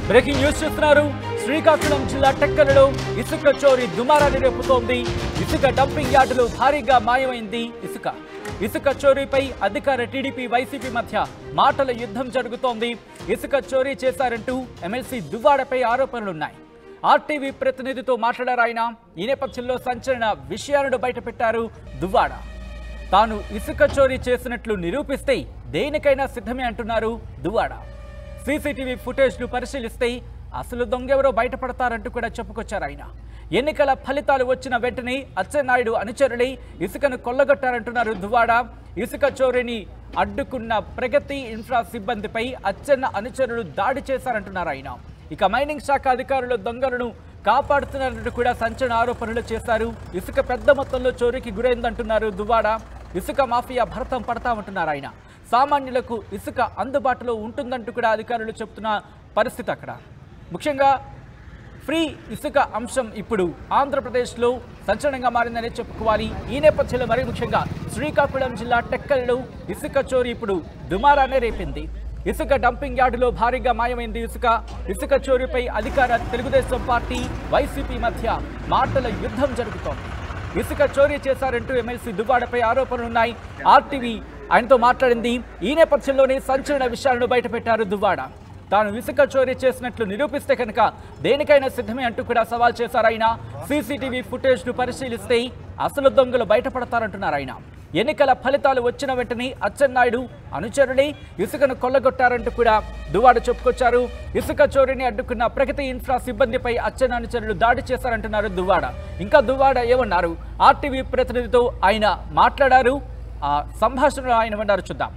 Breaking news చూస్తున్నారు శ్రీకాకుళం జిల్లా టెక్కలలో ఇసుక చోరీ దుమారాన్ని రేపుతోంది ఇసుక డంపింగ్ యార్డులో భారీగా మాయమైంది ఇసుక ఇసుక చోరీపై అధికార టీడీపీ వైసీపీ మధ్య మాటల యుద్ధం జరుగుతోంది ఇసుక చోరీ చేశారంటూ ఎమ్మెల్సీ దువ్వాడపై ఆరోపణలున్నాయి ఆర్టీవీ ప్రతినిధితో మాట్లాడారు ఆయన ఈ నేపథ్యంలో సంచలన విషయాలను బయటపెట్టారు దువ్వాడ తాను ఇసుక చోరీ చేసినట్లు నిరూపిస్తే దేనికైనా సిద్ధమే అంటున్నారు దువ్వాడ సీసీటీవీ ఫుటేజ్ను పరిశీలిస్తే అసలు దొంగెవరో బయటపడతారంటూ కూడా చెప్పుకొచ్చారు ఆయన ఎన్నికల ఫలితాలు వచ్చిన వెంటనే అచ్చెన్నాయుడు అనుచరులై ఇసుకను కొల్లగొట్టారంటున్నారు దువ్వాడ ఇసుక చోరీని అడ్డుకున్న ప్రగతి ఇన్ఫ్రా సిబ్బందిపై అచ్చెన్న అనుచరులు దాడి చేశారంటున్నారు ఆయన ఇక మైనింగ్ శాఖ అధికారులు దొంగలను కాపాడుతున్నారంటూ కూడా సంచలన ఆరోపణలు చేశారు ఇసుక పెద్ద మొత్తంలో చోరీకి గురైందంటున్నారు దువ్వాడ ఇసుక మాఫియా భరతం పడతామంటున్నారు ఆయన సామాన్యులకు ఇసుక అందుబాటులో ఉంటుందంటూ కూడా అధికారులు చెప్తున్న పరిస్థితి అక్కడ ముఖ్యంగా ఫ్రీ ఇసుక అంశం ఇప్పుడు ఆంధ్రప్రదేశ్లో సంచలనంగా మారిందని చెప్పుకోవాలి ఈ నేపథ్యంలో మరీ ముఖ్యంగా శ్రీకాకుళం జిల్లా టెక్కల్లో ఇసుక చోరీ ఇప్పుడు దుమారానే రేపింది ఇసుక డంపింగ్ యార్డులో భారీగా మాయమైంది ఇసుక ఇసుక చోరీపై అధికార తెలుగుదేశం పార్టీ వైసీపీ మధ్య మాటల యుద్ధం జరుగుతోంది ఇసుక చోరీ చేశారంటూ ఎమ్మెల్సీ దువ్వాడపై ఆరోపణలున్నాయి ఆర్టీవీ ఆయనతో మాట్లాడింది ఈ నేపథ్యంలోనే సంచలన విషయాలను బయటపెట్టారు దువ్వాడ తాను ఇసుక చోరీ చేసినట్లు నిరూపిస్తే కనుక దేనికైనా సిద్ధమే అంటూ కూడా సవాల్ చేశారు ఆయన సీసీటీవీ ఫుటేజ్ ను పరిశీలిస్తే అసలు దొంగలు బయటపడతారంటున్నారు ఆయన ఎన్నికల ఫలితాలు వచ్చిన వెంటనే అచ్చెన్నాయుడు అనుచరులే ఇసుకను కొల్లగొట్టారంటూ కూడా దువ్వాడ చెప్పుకొచ్చారు ఇసుక చోరీని అడ్డుకున్న ప్రగతి ఇన్ఫ్రా సిబ్బందిపై అచ్చెన్న అనుచరులు దాడి చేశారంటున్నారు దువ్వాడ ఇంకా దువ్వాడ ఏమన్నారు ఆర్టీవీ ప్రతినిధితో ఆయన మాట్లాడారు ఆ సంభాషణలో ఆయన విన్నారు చూద్దాం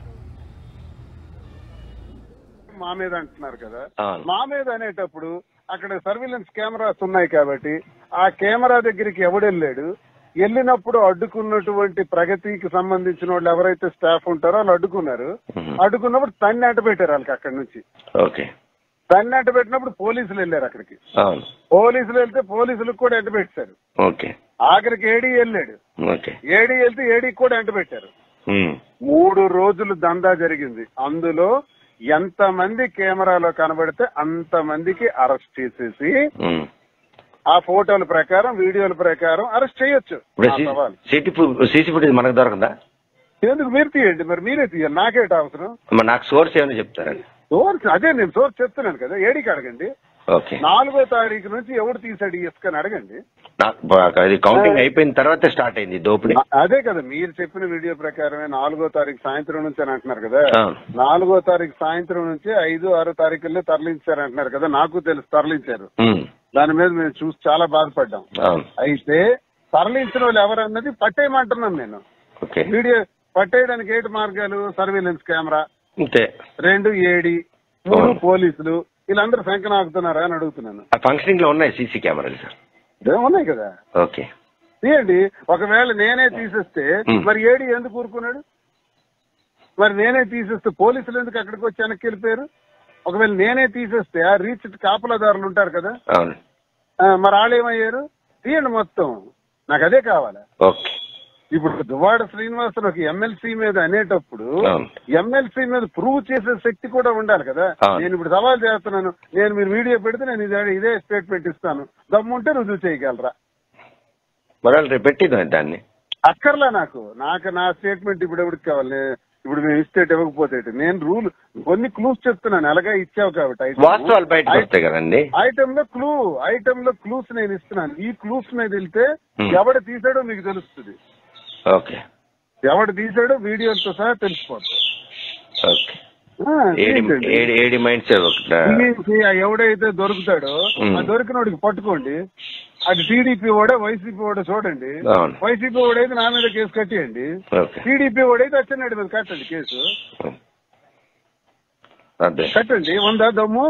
మా మీద అంటున్నారు కదా అవును. మా మీద అనేటప్పుడు అక్కడ సర్విలెన్స్ కెమెరాస్ ఉన్నాయి కాబట్టి ఆ కెమెరా దగ్గరికి ఎవడెళ్ళాడు వెళ్ళినప్పుడు అడ్డుకున్నటువంటి ప్రగతికి సంబంధించిన వాళ్ళు ఎవరైతే స్టాఫ్ ఉంటారో వాళ్ళు అడ్డుకున్నారు మ్మ్. అడ్డుకున్నప్పుడు తన్ని అంట పెట్టారు వాళ్ళకి అక్కడి నుంచి ఓకే తన్ని అంట పెట్టినప్పుడు పోలీసులు వెళ్ళారు అక్కడికి అవును పోలీసులు వెళ్తే పోలీసులకు కూడా ఎంట పెట్టారు ఓకే ఆఖరికి ఏడీ వెళ్ళాడు ఓకే ఏడీ వెళ్తే ఏడీకి కూడా ఎంట పెట్టారు ఉమ్. మూడు రోజులు దందా జరిగింది అందులో ఎంత మంది కెమెరాలో కనబడితే అంత మందికి అరెస్ట్ చేసేసి ఉమ్. ఆ ఫోటోల ప్రకారం వీడియోల ప్రకారం అరెస్ట్ చేయొచ్చు ఇప్పుడు ఆ సవాల్. సీసీ సీసీ ఫుటేజ్ మనకు దొరకదా ఎందుకు మీరు తీయండి మరి మీరే తీయాలి నాకేట అవసరం మరి నాకు సోర్స్ ఏమైనా చెప్తారండి సోర్స్ అదే నేను సోర్స్ చెప్తున్నాను కదా ఏడికి అడగండి ఓకే నాలుగో తారీఖు నుంచి ఎవడు తీసాడు ఈ ఇసుకని అడగండి నాకు అది కౌంటింగ్ అయిపోయిన తర్వాత స్టార్ట్ అయింది దోపిడీ అదే కదా మీరు చెప్పిన వీడియో ప్రకారమే నాలుగో తారీఖు సాయంత్రం నుంచి అని అంటున్నారు కదా అవును. నాలుగో తారీఖు సాయంత్రం నుంచి ఐదు ఆరో తారీఖుల్లో తరలించారు అంటున్నారు కదా నాకు తెలుసు తరలించారు ఉమ్. దాని మీద మేము చూసి చాలా బాధపడ్డాం అవును అయితే తరలించిన వాళ్ళు ఎవరన్నది పట్టేయమంటున్నాను నేను ఓకే వీడియో పట్టేయడానికి ఏంటి మార్గాలు సర్వేలెన్స్ కెమెరా అంతే రెండు ఏడి మూడు అవును. పోలీసులు వీళ్ళందరూ శంకన ఆగుతున్నారా అని అడుగుతున్నాను ఆ ఫంక్షనింగ్ లో ఉన్నాయి సీసీ కెమెరాలు సార్ ఇదే ఉన్నాయి కదా ఓకే తీయండి ఒకవేళ నేనే తీసేస్తే Hmm. మరి ఏడి ఎందుకు ఊరుకున్నాడు మరి నేనే తీసేస్తే పోలీసులు ఎందుకు అక్కడికి వచ్చి వెనక్కి వెళ్ళిపోయారు ఒకవేళ నేనే తీసేస్తే ఆ రీచ్ కాపలాదారులు ఉంటారు కదా అవును ఆ, మరి వాళ్ళు ఏమయ్యారు తీయండి మొత్తం నాకు అదే కావాలి ఓకే ఇప్పుడు దువాడ శ్రీనివాసన్ ఒక ఎమ్మెల్సీ మీద అనేటప్పుడు అవును. ఎమ్మెల్సీ మీద ప్రూవ్ చేసే శక్తి కూడా ఉండాలి కదా అవును. నేను ఇప్పుడు సవాల్ చేస్తున్నాను నేను మీరు వీడియో పెడితే నేను ఇదే ఇదే స్టేట్మెంట్ ఇస్తాను దమ్ముంటే రుజువు చేయగలరా మరి వాళ్ళు రేపు పెట్టిద్దాం దాన్ని అక్కర్లా నాకు నాకు నా స్టేట్మెంట్ ఇప్పుడు ఎవరికి కావాలి ఇప్పుడు మేము ఇస్తే ఇవ్వకపోతే ఏంటి? నేను రూల్ కొన్ని క్లూస్ చెప్తున్నాను అలాగే ఇచ్చావు కాబట్టి item. వాస్తవాలు బయటకు వస్తాయి కదండి ఐటమ్ లో క్లూ ఐటమ్ లో క్లూస్ నేను ఇస్తున్నాను ఈ క్లూస్ మీద వెళ్తే Hmm. ఎవడు తీసాడో మీకు తెలుస్తుంది ఓకే ఎవడు తీసాడో వీడియోలతో సహా తెలిసిపోతుంది ఓకే ఆ, ఏడి ఏంటండి? ఏడి ఏడి మైండ్స్ ఒకటి టీడీపీ ఆ ఎవడైతే దొరుకుతాడో Hmm. ఆ దొరికినోడికి పట్టుకోండి అది టీడీపీ ఓడే వైసీపీ ఓడే చూడండి అవును. వైసీపీ ఓడైతే నా మీద కేసు కట్టేయండి ఓకే టీడీపీ ఓడైతే అచ్చెన్నాయుడు మీద కట్టండి కేసు అదే కట్టండి ఉందా దమ్ము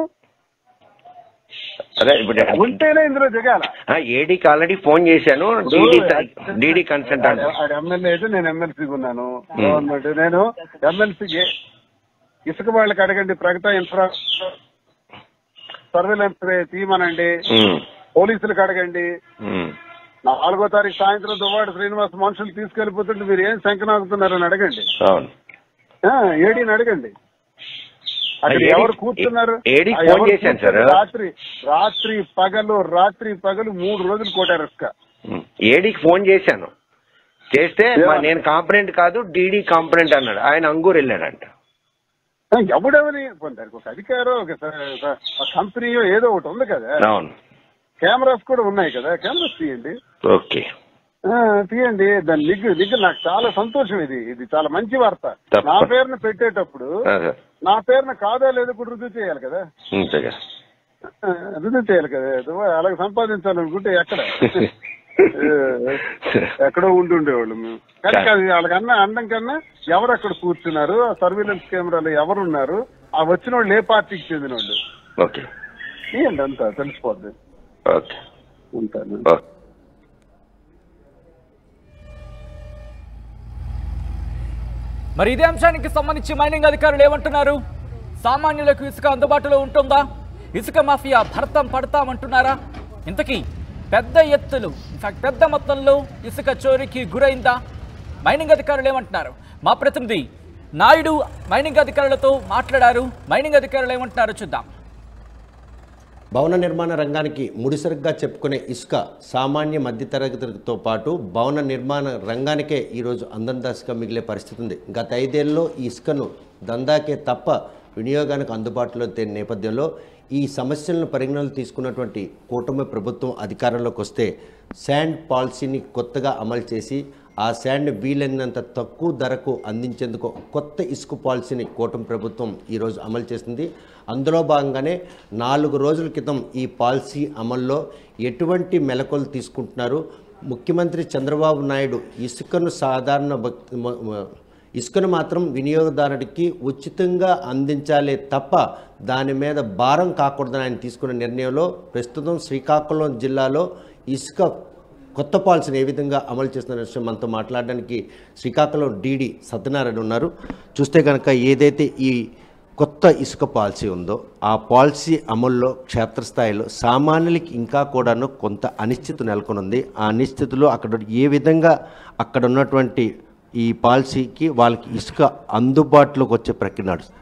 అదే ఇప్పుడు ఉంటేనే ఇందులో దిగాల ఏడీకి ఆల్రెడీ ఫోన్ చేశాను డీడీ డీడీ కన్సెంట్ అంటే ఆడ ఎమ్మెల్యే అయితే నేను ఎమ్మెల్సీకి ఉన్నాను గవర్నమెంట్ నేను ఎమ్మెల్సీకి ఇసుక వాళ్ళకి అడగండి ప్రగత ఇన్ఫ్రా సర్వేలెన్స్ తీయమనండి ఉమ్, పోలీసులకు అడగండి ఉమ్, నాలుగో తారీఖు సాయంత్రం దువ్వాడ శ్రీనివాస్ మనుషులు తీసుకెళ్లిపోతుంటే మీరు ఏం శంకనాగుతున్నారని అడగండి అవును ఆ, ఏడీని అడగండి అక్కడ ఏడి- ఎవరు కూర్చున్నారు ఏడికి ఆ ఫోన్ ఎవరు చేశాను సార్. కూర్చున్నారు? రాత్రి రాత్రి పగలు రాత్రి పగలు మూడు రోజులు కొట్టారు ఇసుక ఉమ్. ఏడీకి ఫోన్ చేశాను చేస్తే ఏమన్నా? "మా నేను కాంపనెంట్ కాదు డీడీ కాంపనెంట్ అన్నాడు ఆయన అంగూరు వెళ్ళాడంట ఎవడెవరి దానికి ఒక అధికారం ఒక స- ఒక కంపెనీయో ఏదో ఒకటి ఉంది కదా అవును కెమెరాస్ కూడా ఉన్నాయి కదా కెమెరాస్ తీయండి ఓకే ఆ, తీయండి దాని నిగ్గు నిగ్గు నాకు చాలా సంతోషం ఇది ఇది చాలా మంచి వార్త తప్ప- నా పేరున పెట్టేటప్పుడు ఆ, సార్ నా పేరున కాదా లేదో కూడా రుజువు చేయాలి కదా అంతే కదా ఆ, రుజువు చేయాలి కదా ఏదో అలాగే సంపాదించాలనుకుంటే ఎక్కడ ఏ, ఎక్కడో ఉండి ఉండేవాళ్ళు మేము కానీ కాదు, వాళ్ళకి అన్న అండం కన్నా ఎవరు అక్కడ కూర్చున్నారు ఆ సర్వీలెన్స్ కెమెరాలో ఎవరున్నారు ఆ వచ్చిన వాళ్ళు ఏ పార్టీకి చెందిన వాళ్ళు ఓకే తీయండి అంతా తెలిసిపోద్ది ఓకే ఉంటాను ఓకే మరి ఇదే అంశానికి సంబంధించి మైనింగ్ అధికారులు ఏమంటున్నారు సామాన్యులకు ఇసుక అందుబాటులో ఉంటుందా ఇసుక మాఫియా భర్తం పడతామంటున్నారా ఇంతకీ పెద్ద ఎత్తులు ఇన్ఫాక్ట్ పెద్ద మొత్తంలో ఇసుక చోరీకి గురైందా మైనింగ్ అధికారులు ఏమంటున్నారు మా ప్రతినిధి నాయుడు మైనింగ్ అధికారులతో మాట్లాడారు మైనింగ్ అధికారులు ఏమంటున్నారో చూద్దాం భవన నిర్మాణ రంగానికి ముడిసరుగ్గా చెప్పుకునే ఇసుక సామాన్య మధ్యతరగతితో పాటు భవన నిర్మాణ రంగానికే ఈరోజు అందందాసుగా మిగిలే పరిస్థితి ఉంది గత ఐదేళ్లలో ఈ ఇసుకను దందాకే తప్ప వినియోగానికి అందుబాటులో లేని నేపథ్యంలో ఈ సమస్యలను పరిగణనలు తీసుకున్నటువంటి కూటమి ప్రభుత్వం అధికారంలోకి వస్తే శాండ్ పాలసీని కొత్తగా అమలు చేసి ఆ శాండ్ వీలైనంత తక్కువ ధరకు అందించేందుకు కొత్త ఇసుక పాలసీని కూటమి ప్రభుత్వం ఈరోజు అమలు చేసింది అందులో భాగంగానే నాలుగు రోజుల క్రితం ఈ పాలసీ అమల్లో ఎటువంటి మెలకువలు తీసుకుంటున్నారు ముఖ్యమంత్రి చంద్రబాబు నాయుడు ఇసుకను సాధారణ భక్తి మ- మ- ఇసుకను మాత్రం వినియోగదారుడికి ఉచితంగా అందించాలే తప్ప దాని మీద భారం కాకూడదని ఆయన తీసుకున్న నిర్ణయంలో ప్రస్తుతం శ్రీకాకుళం జిల్లాలో ఇసుక కొత్త పాలసీని ఏ విధంగా అమలు చేస్తున్న విషయం మనతో మాట్లాడడానికి శ్రీకాకుళం డీడీ సత్యనారాయణ ఉన్నారు చూస్తే కనుక ఏదైతే ఈ కొత్త ఇసుక పాలసీ ఉందో ఆ పాలసీ అమల్లో క్షేత్రస్థాయిలో సామాన్యులకి ఇంకా కూడాను కొంత అనిశ్చితి నెలకొని ఉంది ఆ అనిశ్చితిలో అక్కడ ఏ విధంగా అక్కడ ఉన్నటువంటి ఈ పాలసీకి వాళ్ళకి ఇసుక అందుబాటులోకి వచ్చే ప్రక్రియ నడుస్తుంది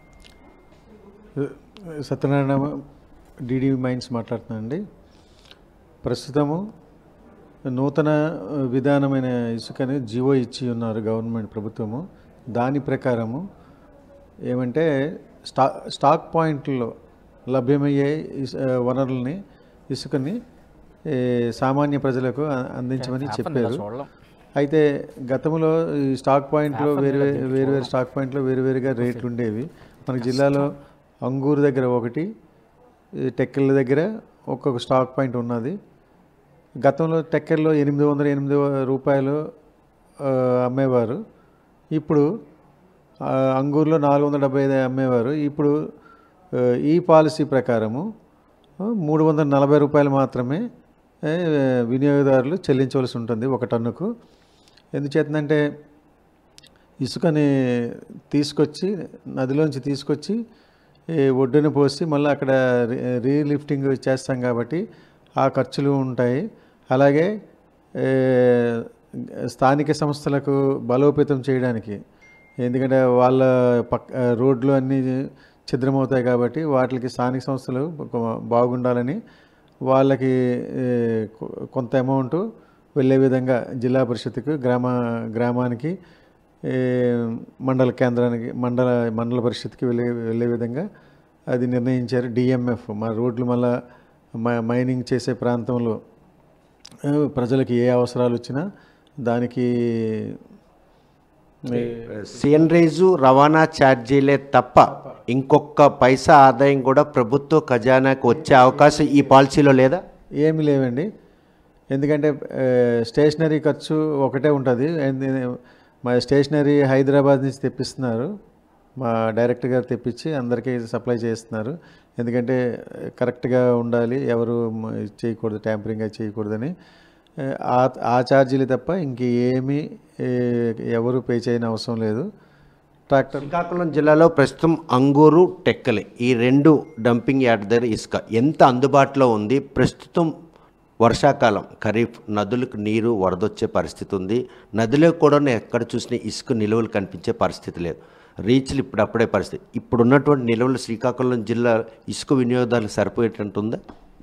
సత్యనారాయణ డిడి మైన్స్ మాట్లాడుతున్నానండి ప్రస్తుతము నూతన విధానమైన ఇసుకని జీవో ఇచ్చి ఉన్నారు గవర్నమెంట్ ప్రభుత్వము దాని ప్రకారము ఏమంటే స్టా స్టాక్ పాయింట్లో లభ్యమయ్యే ఇస్- వనరుల్ని ఇసుకని ఏ, సామాన్య ప్రజలకు అ- అందించమని చెప్పారు చూడలేం అయితే గతంలో ఈ స్టాక్ పాయింట్లో వేరు వేరు వేరు వేరు స్టాక్ పాయింట్లో వేరు వేరుగా రేట్లు ఉండేవి మన జిల్లాలో అంగూరు దగ్గర ఒకటి ఈ టెక్కెళ్ళ దగ్గర ఒక్కొక్క స్టాక్ పాయింట్ ఉన్నది గతంలో టెక్కెల్లో ఎనిమిది వందల ఎనిమిది రూపాయలు ఆ, అమ్మేవారు ఇప్పుడు ఆ, అంగూరులో నాలుగు వందల డెబ్బై ఐదు అమ్మేవారు ఇప్పుడు ఆ, ఈ పాలసీ ప్రకారము ఆ, మూడు వందల నలభై రూపాయలు మాత్రమే ఏ, వినియోగదారులు చెల్లించవలసి ఉంటుంది ఒక టన్నుకు ఎందుచేతంటే ఇసుకని తీసుకొచ్చి నదిలోంచి తీసుకొచ్చి ఈ ఒడ్డున పోసి మళ్ళీ అక్కడ రీ- రీలిఫ్టింగ్ చేస్తాం కాబట్టి ఆ ఖర్చులు ఉంటాయి అలాగే ఏ, స్థానిక సంస్థలకు బలోపేతం చేయడానికి ఎందుకంటే వాళ్ళ పక్క రోడ్లు అన్నీ ఛిద్రమవుతాయి కాబట్టి వాటికి స్థానిక సంస్థలు ఒక- బాగుండాలని వాళ్ళకి ఏ, కొ- కొంత అమౌంట్ వెళ్ళే విధంగా జిల్లా పరిషత్కు గ్రామ గ్రామానికి ఏ, మండల కేంద్రానికి మండల మండల పరిషత్కి వెళ్ళే వెళ్ళే విధంగా అది నిర్ణయించారు డిఎంఎఫ్ మా రోడ్లు మళ్ళా మ- మైనింగ్ చేసే ప్రాంతంలో ఆ, ప్రజలకి ఏ అవసరాలు వచ్చినా దానికి ఏ, సీనరేజు రవాణా ఛార్జీలే తప్ప ఇంకొక పైసా ఆదాయం కూడా ప్రభుత్వ ఖజానాకు వచ్చే అవకాశం ఈ పాలసీలో లేదా ఏమి లేవండి ఎందుకంటే ఆ, స్టేషనరీ ఖర్చు ఒకటే ఉంటుంది ఎందు- మా స్టేషనరీ హైదరాబాద్ నుంచి తెప్పిస్తున్నారు మా డైరెక్టర్ గారు తెప్పించి అందరికీ సప్లై చేస్తున్నారు ఎందుకంటే కరెక్ట్గా ఉండాలి ఎవరు మ- చేయకూడదు ట్యాంపరింగ్ అది చేయకూడదని ఆ ఆ ఛార్జీలు తప్ప ఇంక ఏమీ ఏ, ఎవరు పే చేయని అవసరం లేదు ట్రాక్టర్ శ్రీకాకుళం జిల్లాలో ప్రస్తుతం అంగూరు టెక్కలి ఈ రెండు డంపింగ్ యార్డ్ దగ్గర ఇసుక ఎంత అందుబాటులో ఉంది ప్రస్తుతం వర్షాకాలం ఖరీఫ్ నదులకు నీరు వరదొచ్చే పరిస్థితి ఉంది నదిలో కూడా ఎక్కడ చూసినా ఇసుక నిలువలు కనిపించే పరిస్థితి లేదు రీచ్లు ఇప్పుడప్పుడే పరిస్థితి ఇప్పుడు ఉన్నటువంటి నిల్వలు శ్రీకాకుళం జిల్లా ఇసుక వినియోగదారులకు సరిపోయేటట్టు ఉందా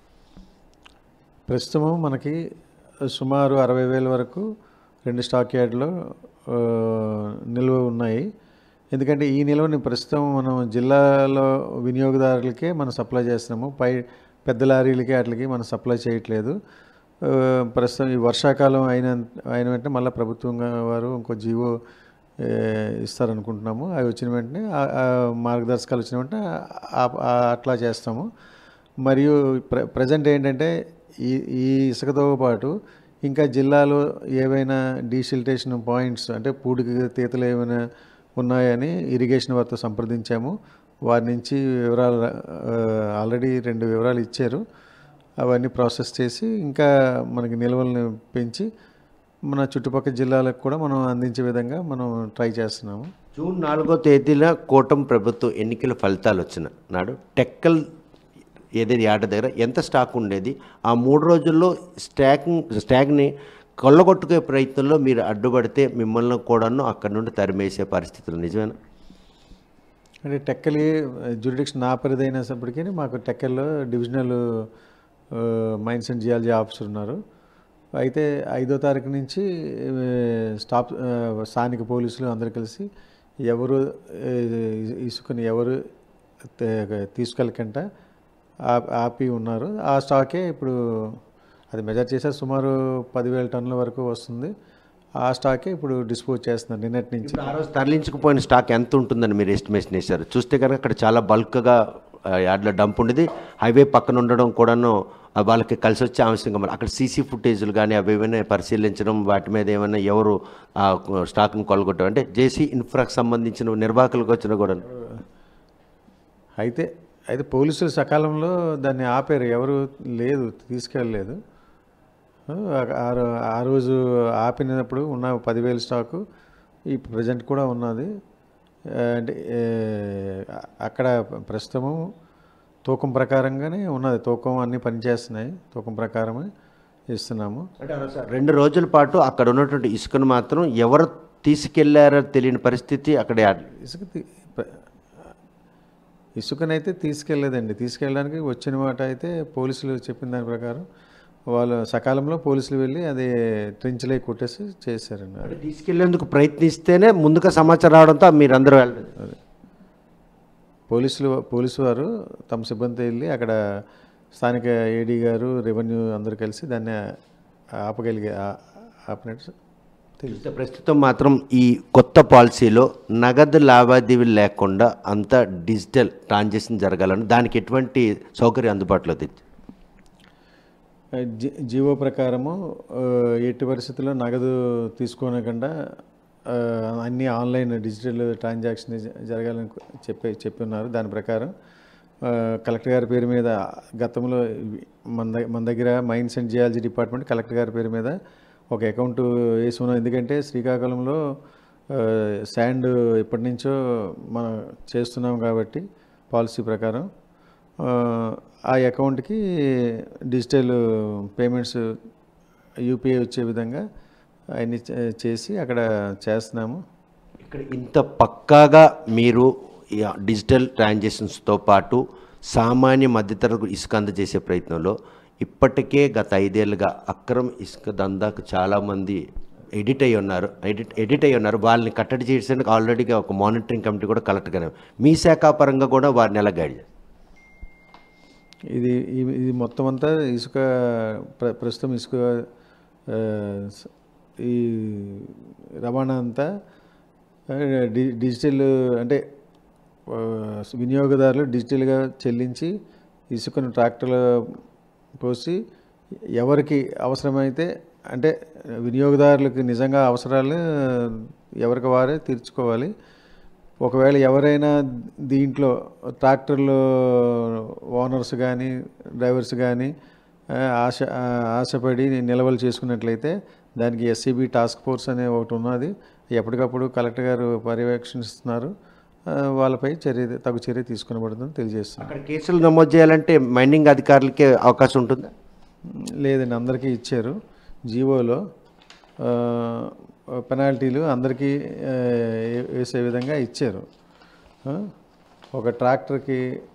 ప్రస్తుతం మనకి సుమారు అరవై వేల వరకు రెండు స్టాక్ యార్డ్లో ఆ, నిల్వ ఉన్నాయి ఎందుకంటే ఈ నిల్వని ప్రస్తుతం మనం జిల్లాలో వినియోగదారులకే మనం సప్లై చేస్తున్నాము పై పెద్ద లారీలకి వాటికి మనం సప్లై చేయట్లేదు ఆ, ప్రస్తుతం ఈ వర్షాకాలం అయిన అయిన వెంటనే మళ్ళీ ప్రభుత్వం వారు ఇంకో జీవో ఏ, ఇస్తారనుకుంటున్నాము అవి వచ్చిన వెంటనే ఆ- ఆ మార్గదర్శకాలు వచ్చిన వెంటనే ఆ- ఆ- అట్లా చేస్తాము మరియు ప్ర ప్రజెంట్ ఏంటంటే ఈ ఈ ఇసుకతో పాటు ఇంకా జిల్లాలో ఏవైనా డీసిల్టేషన్ పాయింట్స్ అంటే పూడికి తీతలు ఏమైనా ఉన్నాయని ఇరిగేషన్ వారితో సంప్రదించాము వారి నుంచి వివరాలు ఆ, ఆల్రెడీ రెండు వివరాలు ఇచ్చారు అవన్నీ ప్రాసెస్ చేసి ఇంకా మనకి నిల్వలను పెంచి మన చుట్టుపక్కల జిల్లాలకు కూడా మనం అందించే విధంగా మనం ట్రై చేస్తున్నాము జూన్ నాలుగో తేదీన కూటమి ప్రభుత్వం ఎన్నికల ఫలితాలు వచ్చిన నాడు టెక్కల్ ఏదైతే యాట దగ్గర ఎంత స్టాక్ ఉండేది ఆ మూడు రోజుల్లో స్టాకింగ్ స్టాక్ని కొల్లగొట్టుకునే ప్రయత్నంలో మీరు అడ్డుపడితే మిమ్మల్ని కూడాను అక్కడి నుండి తరిమేసే పరిస్థితులు నిజమేనా అంటే టెక్కలి జ్యూరిడిక్షన్ నా పరిధి అయినప్పటికీ మాకు టెక్కల్లో డివిజనల్ ఆ, మైన్స్ అండ్ జియాలజీ ఆఫీసర్ ఉన్నారు అయితే ఐదో తారీఖు నుంచి ఆ, స్టాప్ ఆ, స్థానిక పోలీసులు అందరు కలిసి ఎవరు ఆ, ఇసుకని ఎవరు తే- తీసుకెళ్ళకంట ఆ- ఆపి ఉన్నారు ఆ స్టాకే ఇప్పుడు అది మెజర్ చేసే సుమారు పదివేల టన్నుల వరకు వస్తుంది ఆ స్టాకే ఇప్పుడు డిస్పోజ్ చేస్తున్నారు నిన్నటి నుంచి ఇప్పుడు ఆ రోజు తరలించుకుపోయిన స్టాక్ ఎంత ఉంటుందని మీరు ఎస్టిమేషన్ వేశారు చూస్తే కనుక అక్కడ చాలా బల్క్గా యాడ్లో డంప్ ఉండేది హైవే పక్కన ఉండడం కూడాను ఆ, వాళ్ళకి కలిసి వచ్చే ఆవశ్యంగా మరి అక్కడ సీసీ ఫుటేజ్లు కానీ అవి ఏమైనా పరిశీలించడం వాటి మీద ఏమైనా ఎవరు ఆ స్టాక్ను కొలగొట్టడం అంటే జేసీ ఇన్ఫ్రాకి సంబంధించిన నిర్వాహకులకు వచ్చిన కూడా అయితే అయితే పోలీసులు సకాలంలో దాన్ని ఆపారు ఎవరు లేదు తీసుకెళ్ళలేదు ఆ- ఆ రో- ఆ రోజు ఆపినప్పుడు ఉన్న పదివేల స్టాకు ఈ ప్రజెంట్ కూడా ఉన్నది ఆ, అంటే ఏ, అక్కడ ప్రస్తుతము తూకం ప్రకారంగానే ఉన్నది తూకం అన్నీ పనిచేస్తున్నాయి తూకం ప్రకారమే ఇస్తున్నాము అంటే ఆ రోజు రెండు రోజుల పాటు అక్కడ ఉన్నటువంటి ఇసుకను మాత్రం ఎవరు తీసుకెళ్లారో తెలియని పరిస్థితి అక్కడ యాడ్ ఇసుక తీ- ప- ఇసుకనైతే తీసుకెళ్ళలేదండి తీసుకెళ్ళడానికి వచ్చిన మాట అయితే పోలీసులు చెప్పిన దాని ప్రకారం వాళ్ళు సకాలంలో పోలీసులు వెళ్ళి అది ట్రెంచ్లై కొట్టేసి చేశారండి అది తీసుకెళ్లేందుకు ప్రయత్నిస్తేనే ముందుగా సమాచారం రావడంతో మీరందరూ వెళ్ళలేదు పోలీసులు పోలీసు వారు తమ సిబ్బందితో వెళ్ళి అక్కడ స్థానిక ఏడీ గారు రెవెన్యూ అందరూ కలిసి దాన్ని ఆపగలిగే ఆ- ఆపినట్టు తెలుసు చూస్తే ప్రస్తుతం మాత్రం ఈ కొత్త పాలసీలో నగదు లావాదేవీలు లేకుండా అంతా డిజిటల్ ట్రాన్సాక్షన్ జరగాలని దానికి ఎటువంటి సౌకర్యం అందుబాటులో తెచ్చి జి- జీవో ప్రకారము ఆ, ఎట్టి పరిస్థితుల్లో నగదు తీసుకోనకుండా ఆ, అన్ని ఆన్లైన్ డిజిటల్ ట్రాన్సాక్షన్ జ- జరగాలని చెప్పి చెప్పి ఉన్నారు దాని ప్రకారం ఆ, కలెక్టర్ గారి పేరు మీద గతంలో ఇవి- మన దగ్గ- మన దగ్గర mines and geology department collector గారి పేరు మీద ఒక అకౌంట్ వేసి ఉన్నాం ఎందుకంటే శ్రీకాకుళంలో ఆ, శాండ్ ఎప్పటి నుంచో మనం చేస్తున్నాం కాబట్టి పాలసీ ప్రకారం ఆ, ఆ అకౌంట్కి డిజిటల్ పేమెంట్స్ యూపీఐ వచ్చే విధంగా అవన్నీ చే- చేసి అక్కడ చేస్తున్నాము ఇక్కడ ఇంత పక్కాగా మీరు ఈ డిజిటల్ ట్రాన్సాక్షన్స్తో పాటు సామాన్య మధ్యతరగతి ఇసుక అందజేసే ప్రయత్నంలో ఇప్పటికే గత ఐదేళ్లుగా అక్రమ ఇసుక దందాకు చాలామంది ఎడిట్ అయి ఉన్నారు ఎడిట్ ఎడిట్ అయి ఉన్నారు వాళ్ళని కట్టడి చేయడానికి ఆల్రెడీగా ఒక మానిటరింగ్ కమిటీ కూడా కలెక్ట్ గానే మీ శాఖ పరంగా కూడా వారిని ఎలా గైడ్ చేస్తారు? ఇది ఇది- ఇది మొత్తం అంతా ఇసుక ప్ర ప్రస్తుతం ఇసుక ఆ, స- ఈ రవాణా అంతా ఆ, డి డిజిటల్ అంటే ఆ, వినియోగదారులు డిజిటల్గా చెల్లించి ఇసుకను ట్రాక్టర్లో పోసి ఎవరికి అవసరమైతే అంటే వినియోగదారులకు నిజంగా అవసరాలు ఎవరికి వారే తీర్చుకోవాలి ఒకవేళ ఎవరైనా దీంట్లో ట్రాక్టర్లో ఓనర్స్ కానీ డ్రైవర్స్ కానీ ఆ, ఆశ ఆ, ఆశపడి నిల్వలు చేసుకున్నట్లయితే దానికి ఎస్సీబీ టాస్క్ ఫోర్స్ అనే ఒకటి ఉన్నది ఎప్పటికప్పుడు కలెక్టర్ గారు పర్యవేక్షిస్తున్నారు ఆ, వాళ్ళపై చర్య తగు చర్య తీసుకునబడుతుందని తెలియజేస్తున్నారు అక్కడ కేసులు నమోదు చేయాలంటే మైనింగ్ అధికారులకే అవకాశం ఉంటుందా లేదండి అందరికీ ఇచ్చారు జీవోలో పెనాల్టీలు అందరికీ ఆ, వేసే విధంగా ఇచ్చారు ఆ, ఒక ట్రాక్టర్కి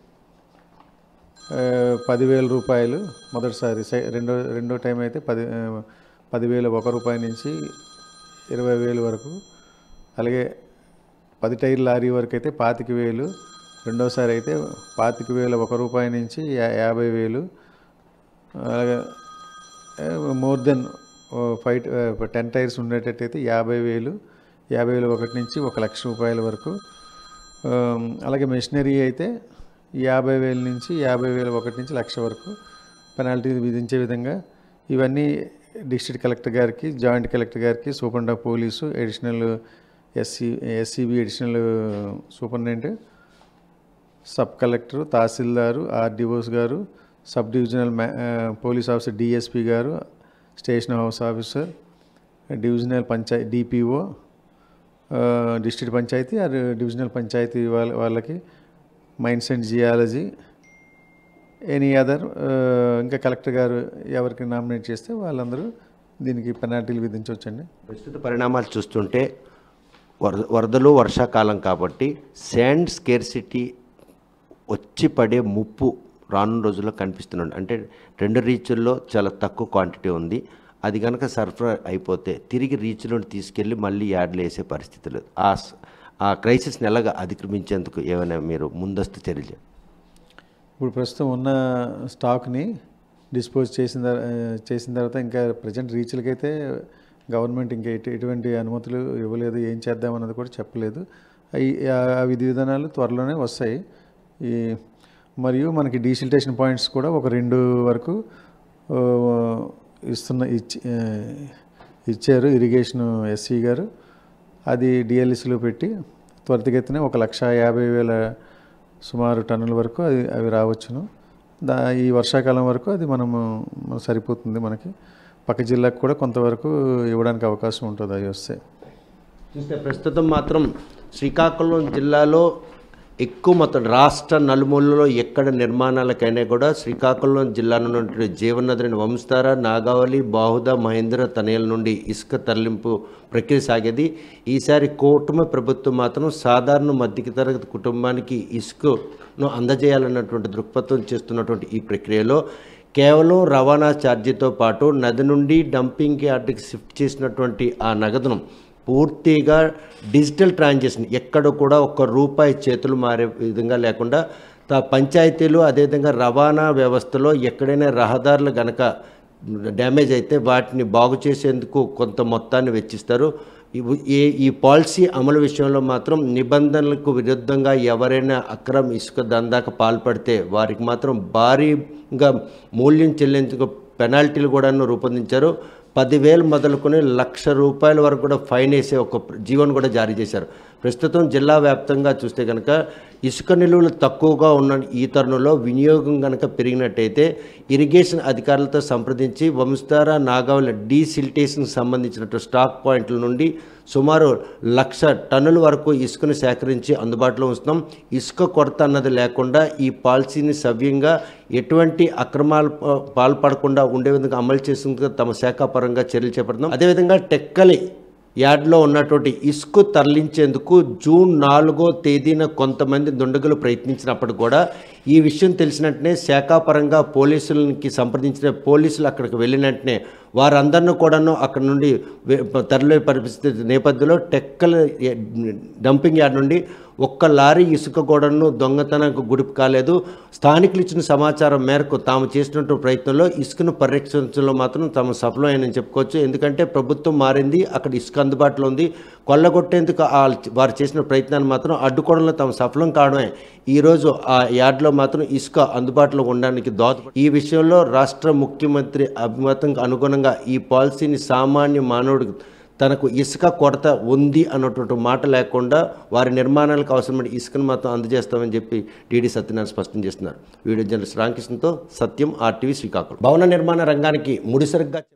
ఆ, పదివేల రూపాయలు మొదటిసారి సె- రెండో రెండో టైం అయితే పది ఆ, పదివేల ఒక రూపాయి నుంచి ఇరవై వేలు వరకు అలాగే పది టైర్ లారీ వరకు అయితే పాతిక వేలు రెండోసారి అయితే పాతిక వేల ఒక రూపాయి నుంచి యా- యాభై వేలు అలాగే more then five ten tyres ఉండేటట్టయితే యాభై వేలు యాభై వేలు ఒకటి నుంచి ఒక లక్ష రూపాయల వరకు ఆమ్, అలాగే మెషినరీ అయితే యాభై వేల నుంచి యాభై వేల ఒకటి నుంచి లక్ష వరకు పెనాల్టీ విధించే విధంగా ఇవన్నీ డిస్ట్రిక్ట్ కలెక్టర్ గారికి జాయింట్ కలెక్టర్ గారికి superintendent of police additional SC SCB additional superintendent sub collector tahsildar RDOs గారు సబ్ డివిజనల్ మ్యా ఆ, పోలీస్ ఆఫీసర్ డిఎస్పి గారు station house officer divisional panchayat DPO district panchayat ఆర్ డివిజనల్ పంచాయతీ వాళ్ళ వాళ్ళకి mines and geology any other ఇంకా కలెక్టర్ గారు ఎవరికి నామినేట్ చేస్తే వాళ్ళందరూ దీనికి పెనాల్టీలు విధించవచ్చండి ప్రస్తుత పరిణామాలు చూస్తుంటే వరద వరదలు వర్షాకాలం కాబట్టి శాండ్ స్కేర్సిటీ వచ్చి పడే ముప్పు రానున్న రోజుల్లో కనిపిస్తున్నాడు అంటే రెండు రీచుల్లో చాలా తక్కువ క్వాంటిటీ ఉంది అది కనుక సరఫరా అయిపోతే తిరిగి రీచ్లో తీసుకెళ్ళి మళ్ళీ యాడ్లు వేసే పరిస్థితి లేదు ఆ స- ఆ క్రైసిస్ని ఎలాగ అధిగమించేందుకు ఏమైనా మీరు ముందస్తు చర్యలు చేయాలి? ఇప్పుడు ప్రస్తుతం ఉన్న స్టాక్ని డిస్పోజ్ చేసిన తర్- ఆ, చేసిన తర్వాత ఇంకా ప్రజెంట్ రీచ్లకైతే గవర్నమెంట్ ఇంకా ఎటు ఎటువంటి అనుమతులు ఇవ్వలేదు ఏం చేద్దామన్నది కూడా చెప్పలేదు అవి ఆ విధి విధానాలు త్వరలోనే వస్తాయి ఈ మరియు మనకి డీసిల్టేషన్ పాయింట్స్ కూడా ఒక రెండు వరకు ఆ, ఇస్తున్న ఇచ్చి ఆ, ఇచ్చారు ఇరిగేషన్ ఎస్సీ గారు అది డిఎల్ఎస్లో పెట్టి త్వరితగతిన ఒక లక్ష యాభై వేల సుమారు టన్నుల వరకు అది అవి రావచ్చును దా ఈ వర్షాకాలం వరకు అది మనము సరిపోతుంది మనకి పక్క జిల్లాకు కూడా కొంతవరకు ఇవ్వడానికి అవకాశం ఉంటుంది అవి వస్తే చూస్తే ప్రస్తుతం మాత్రం శ్రీకాకుళం జిల్లాలో ఎక్కువ మొత్తం రాష్ట్ర నలుమూలలో ఎక్కడ నిర్మాణాలకైనా కూడా శ్రీకాకుళం జిల్లాలో ఉన్నటువంటి జీవనదులని వంశధార నాగావళి బాహుద మహేంద్ర తనయల నుండి ఇసుక తరలింపు ప్రక్రియ సాగేది ఈసారి కూటమి ప్రభుత్వం మాత్రం సాధారణ మధ్య తరగతి కుటుంబానికి ఇసుకను అందజేయాలన్నటువంటి దృక్పథం చేస్తున్నటువంటి ఈ ప్రక్రియలో కేవలం రవాణా ఛార్జీతో పాటు నది నుండి డంపింగ్ యార్డ్కి షిఫ్ట్ చేసినటువంటి ఆ నగదును పూర్తిగా డిజిటల్ ట్రాన్సాక్షన్ ఎక్కడ కూడా ఒక్క రూపాయి చేతులు మారే విధంగా లేకుండా తా పంచాయతీలు అదేవిధంగా రవాణా వ్యవస్థలో ఎక్కడైనా రహదారులు గనక డ్యామేజ్ అయితే వాటిని బాగు చేసేందుకు కొంత మొత్తాన్ని వెచ్చిస్తారు ఇవి- ఏ ఈ పాలసీ అమలు విషయంలో మాత్రం నిబంధనలకు విరుద్ధంగా ఎవరైనా అక్రమ ఇసుక దందాకు పాల్పడితే వారికి మాత్రం భారీగా మూల్యం చెల్లించుకు పెనాల్టీలు కూడా రూపొందించారు పదివేలు మొదలుకొని లక్ష రూపాయల వరకు కూడా ఫైన్ వేసే ఒక జీవన్ కూడా జారీ చేశారు ప్రస్తుతం జిల్లా వ్యాప్తంగా చూస్తే కనుక ఇసుక నిలువలు తక్కువగా ఉన్న ఈ తరుణంలో వినియోగం కనుక పెరిగినట్టయితే ఇరిగేషన్ అధికారులతో సంప్రదించి వంశధార నాగావళి డీసిల్టేషన్కి సంబంధించినట్టు స్టాక్ పాయింట్ల నుండి సుమారు లక్ష టన్నుల వరకు ఇసుకను సేకరించి అందుబాటులో ఉంచుతాం ఇసుక కొరత అన్నది లేకుండా ఈ పాలసీని సవ్యంగా ఎటువంటి అక్రమాలు పా- పాల్పడకుండా ఉండే విధంగా అమలు చేసేందుకు తమ శాఖ పరంగా చర్యలు చేపడుతున్నాం అదేవిధంగా టెక్కలి యార్డ్లో ఉన్నటువంటి ఇసుక తరలించేందుకు జూన్ నాలుగో తేదీన కొంతమంది దుండగులు ప్రయత్నించినప్పుడు కూడా ఈ విషయం తెలిసినట్టునే శాఖాపరంగా పోలీసులకి సంప్రదించిన పోలీసులు అక్కడికి వెళ్ళిన వెంటనే వారందరిని కూడాను అక్కడ నుండి వే- తరలి పరిస్థితి నేపథ్యంలో టెక్కల ఎ- డంపింగ్ యార్డ్ నుండి ఒక్క లారీ ఇసుక గోడను దొంగతనానికి గుడిపు కాలేదు స్థానికులు ఇచ్చిన సమాచారం మేరకు తాము చేసినటువంటి ప్రయత్నంలో ఇసుకను పరిరక్షించడంలో మాత్రం తాము సఫలమైనని చెప్పుకోవచ్చు ఎందుకంటే ప్రభుత్వం మారింది అక్కడ ఇసుక అందుబాటులో ఉంది కొల్లగొట్టేందుకు ఆ- వారు చేసిన ప్రయత్నాన్ని మాత్రం అడ్డుకోవడంలో తాము సఫలం కావడమే ఈరోజు ఆ యార్డ్లో మాత్రం ఇసుక అందుబాటులో ఉండడానికి దోహద ఈ విషయంలో రాష్ట్ర ముఖ్యమంత్రి అభిమతంగా అనుగుణంగా ఈ పాలసీని సామాన్య మానవుడికి తనకు ఇసుక కొరత ఉంది అన్నటువంటి మాట లేకుండా వారి నిర్మాణాలకు అవసరమైన ఇసుకను మాత్రం అందజేస్తామని చెప్పి టీడీ సత్యనారాయణ స్పష్టం చేస్తున్నారు వీడియో జర్నలిస్ట్ రామకృష్ణతో సత్యం ఆర్టీవీ శ్రీకాకుళం భవన నిర్మాణ రంగానికి ముడిసరిగ్గా